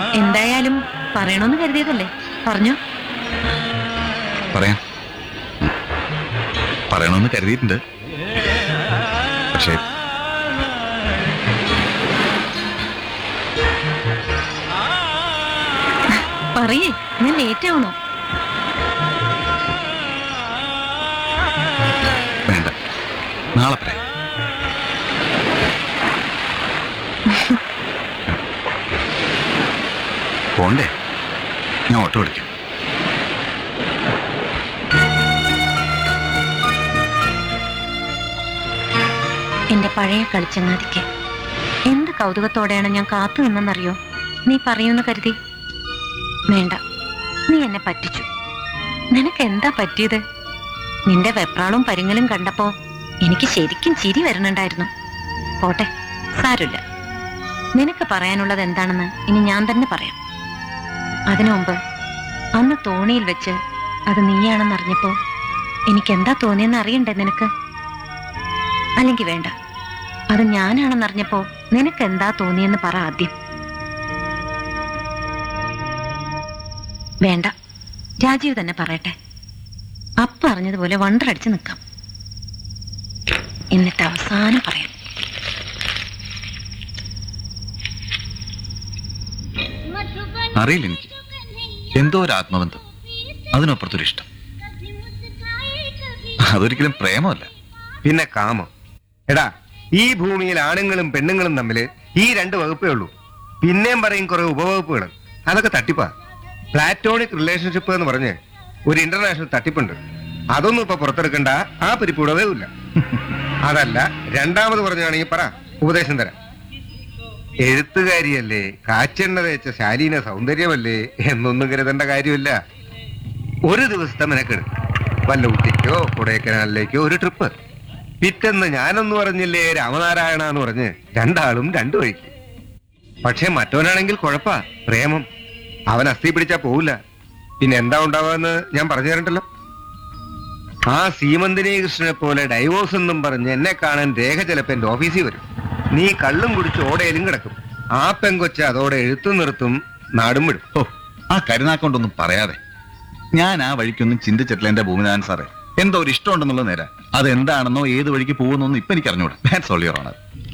എന്തായാലും പറയണമെന്ന് കരുതിയതല്ലേ പറഞ്ഞു പറയാം ഉം. പറയണമെന്ന് കരുതിയിട്ടുണ്ട് പക്ഷേ പറയേ ഞാൻ ലേറ്റ് ആവണോ വേണ്ട നാളെ പറയാം പോണ്ടേ ഞാൻ ഓട്ടോ വിളിക്കാം എന്റെ പഴയ കളിച്ചങ്ങാതിക്ക് എന്ത് കൗതുകത്തോടെയാണ് ഞാൻ കാത്തു നിന്നെന്നറിയോ നീ പറയൂന്ന് കരുതി വേണ്ട നീ എന്നെ പറ്റിച്ചു നിനക്ക് എന്താ പറ്റിയത് നിന്റെ വെപ്രാളും പരിങ്ങലും കണ്ടപ്പോ എനിക്ക് ശരിക്കും ചിരി വരുന്നുണ്ടായിരുന്നു പോട്ടെ സാരമില്ല നിനക്ക് പറയാനുള്ളത് എന്താണെന്ന് ഇനി ഞാൻ തന്നെ പറയാം അതിനു മുമ്പ് അന്ന് തോണിയിൽ വെച്ച് അത് നീയാണെന്നറിഞ്ഞപ്പോ എനിക്ക് എന്താ തോന്നിയെന്ന് അറിയണ്ടേ നിനക്ക് അല്ലെങ്കിൽ വേണ്ട അത് ഞാനാണെന്നറിഞ്ഞപ്പോ നിനക്ക് എന്താ തോന്നിയെന്ന് പറ ആദ്യം വേണ്ട രാജീവ് തന്നെ പറയട്ടെ അപ്പ അറിഞ്ഞതുപോലെ വണ്ടറടിച്ച് നിൽക്കാം എന്നിട്ട് അവസാനം പറയാം അറിയില്ല എനിക്ക് എന്തോ ഒരു ആത്മബന്ധം അതിനപ്പുറത്തൊരു ഇഷ്ടം അതൊരിക്കലും പ്രേമമല്ല പിന്നെ കാമം എടാ ഈ ഭൂമിയിൽ ആണുങ്ങളും പെണ്ണുങ്ങളും തമ്മിൽ ഈ രണ്ട് വകുപ്പേ ഉള്ളൂ പിന്നെയും പറയും കുറെ ഉപവകുപ്പുകൾ അതൊക്കെ തട്ടിപ്പാ പ്ലാറ്റോണിക് റിലേഷൻഷിപ്പ് എന്ന് പറഞ്ഞ് ഒരു ഇന്റർനാഷണൽ തട്ടിപ്പുണ്ട് അതൊന്നും ഇപ്പൊ പുറത്തെടുക്കണ്ട ആ പരിപ്പൂടവേ ഇല്ല അതല്ല രണ്ടാമത് പറഞ്ഞാണെങ്കിൽ പറ ഉപദേശം തരാം എഴുത്തുകാരിയല്ലേ കാച്ചെണ്ണ തേച്ച ശാലീന സൗന്ദര്യമല്ലേ എന്നൊന്നും കരുതേണ്ട കാര്യമില്ല ഒരു ദിവസത്തെ മെനക്കെട് വല്ല ഊട്ടിക്കോ കൊടൈക്കനാലിലേക്കോ ഒരു ട്രിപ്പ് പിറ്റെന്ന് ഞാനൊന്നു പറഞ്ഞില്ലേ രാമനാരായണ എന്ന് പറഞ്ഞ് രണ്ടാളും രണ്ടു വഴിക്ക് പക്ഷെ മറ്റവനാണെങ്കിൽ കുഴപ്പാ പ്രേമം അവൻ അസ്ഥി പിടിച്ചാ പോവില്ല പിന്നെ എന്താ ഉണ്ടാവുകയെന്ന് ഞാൻ പറഞ്ഞു തരണ്ടല്ലോ ആ സീമന്തിനി കൃഷ്ണനെ പോലെ ഡൈവോഴ്സ് എന്നും പറഞ്ഞ് എന്നെ കാണാൻ രേഖ ചിലപ്പോ എന്റെ ഓഫീസിൽ വരും നീ കള്ളും കുടിച്ച് ഓടയിലും കിടക്കും ആ പെങ്കൊച്ച അതോടെ എഴുത്തും നിർത്തും നാടും വിടും ഓ ആ കരുനാക്കൊണ്ടൊന്നും പറയാതെ ഞാൻ ആ വഴിക്കൊന്നും ചിന്തിച്ചിട്ടില്ല എന്റെ ഭൂമിനാഥൻ സാറേ എന്തോ ഒരു ഇഷ്ടമുണ്ടെന്നുള്ള നേരം അതെന്താണെന്നോ ഏത് വഴിക്ക് പോകുന്നോ ഇപ്പൊ എനിക്ക് അറിഞ്ഞൂടാ ദാറ്റ്സ് ഓൾ യുവർ ഓണർ